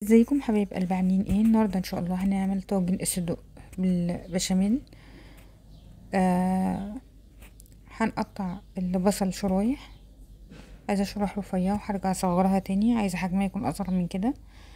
ازيكم حبايب قلب عاملين ايه النهارده ان شاء الله هنعمل طاجن الصدق بالبشاميل آه هنقطع البصل شرايح عايزه شرايح رفيعه وهرجع اصغرها تاني عايزه حجمها يكون اصغر من كده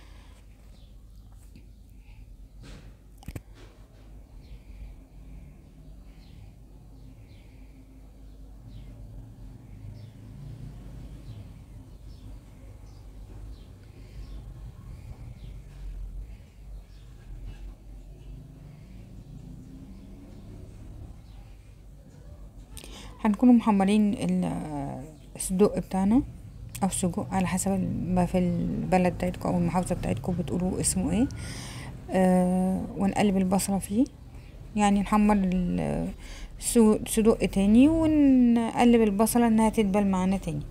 هنكونوا محمرين الصدق بتاعنا او سجق على حسب ما في البلد بتاعتكم او المحافظه بتاعتكم بتقولوا اسمه ايه آه ونقلب البصله فيه يعني نحمر الصدق تاني ونقلب البصله انها تدبل معانا تاني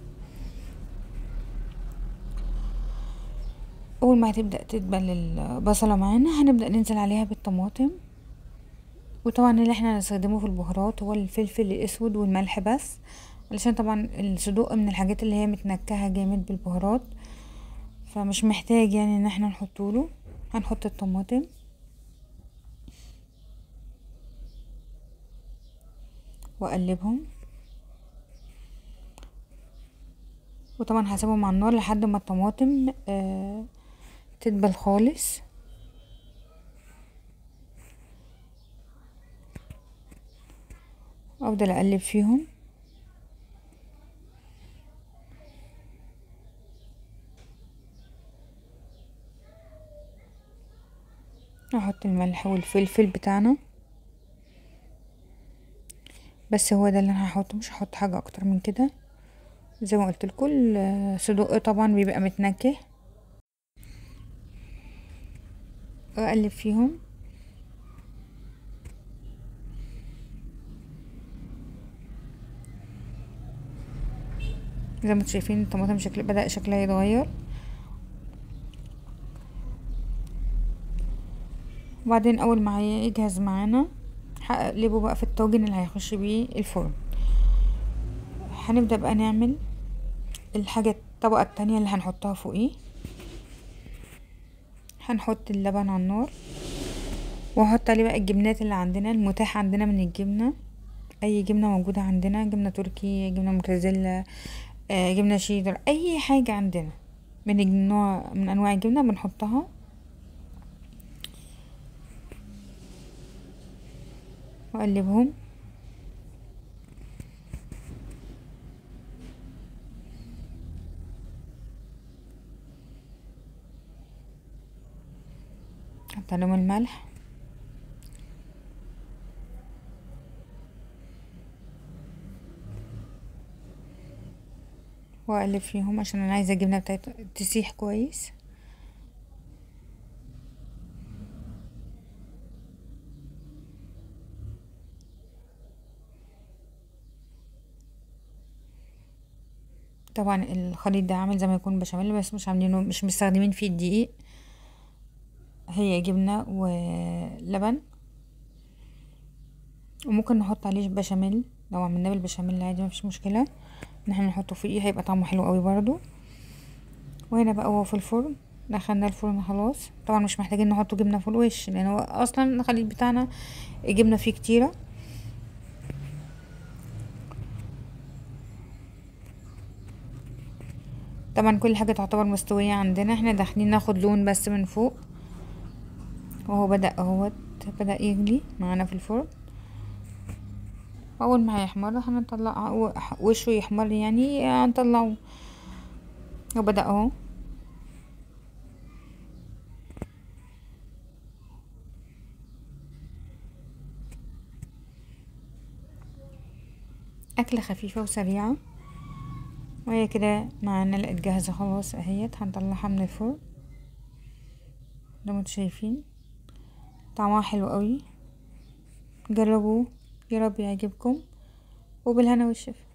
اول ما هتبدا تدبل البصله معانا هنبدا ننزل عليها بالطماطم وطبعا اللي احنا هنستخدمه في البهارات هو الفلفل الاسود والملح بس علشان طبعا الصدوق من الحاجات اللي هي متنكهه جامد بالبهارات فمش محتاج يعني ان احنا نحطوله هنحط الطماطم واقلبهم وطبعا هسيبهم على النار لحد ما الطماطم آه تدبل خالص افضل اقلب فيهم احط الملح والفلفل بتاعنا بس هو ده اللي انا هحطه مش هحط حاجه اكتر من كده زي ما قلت لكم الصدق طبعا بيبقى متنكه واقلب فيهم زي ما انتم شايفين الطماطم شكل بدأ شكلها يتغير وبعدين اول ما يجهز معانا هقلبه بقى في الطاجن اللي هيخش بيه الفرن هنبدأ بقى نعمل الحاجة الطبقة التانية اللي هنحطها فوقيه هنحط اللبن على النار وهحط عليه بقى الجبنات اللي عندنا المتاح عندنا من الجبنة اي جبنة موجودة عندنا جبنة تركي جبنة موتزاريلا آه جبنة شيدر اي حاجة عندنا من النوع من انواع الجبنة بنحطها واقلبهم احط عليهم الملح واقلب فيهم عشان انا عايزه الجبنه بتاعتها تسيح كويس طبعا الخليط ده عامل زي ما يكون بشاميل بس مش عاملينه مش مستخدمين فيه الدقيق هي جبنه ولبن وممكن نحط عليه بشاميل لو عملناه بالبشاميل عادي مفيش مشكله ان احنا نحطه فيه هيبقى طعمه حلو قوي برضو وهنا بقى هو في الفرن دخلنا الفرن خلاص طبعا مش محتاجين نحط جبنه في الوش لان هو اصلا الخليط بتاعنا الجبنه فيه كتيره طبعا كل حاجه تعتبر مستويه عندنا احنا داخلين ناخد لون بس من فوق وهو بدا اهوت بدا يغلي معانا في الفرن اول ما هيحمر هنطلع وشه يحمر يعني هنطلعه وبدأ اهو أكلة خفيفة وسريعة وهي كده معانا لقيت جاهزة خلاص اهيت هنطلعها من الفرن زي ما انتوا شايفين طعمها حلو قوي جربوه يا رب يعجبكم وبالهنا والشفا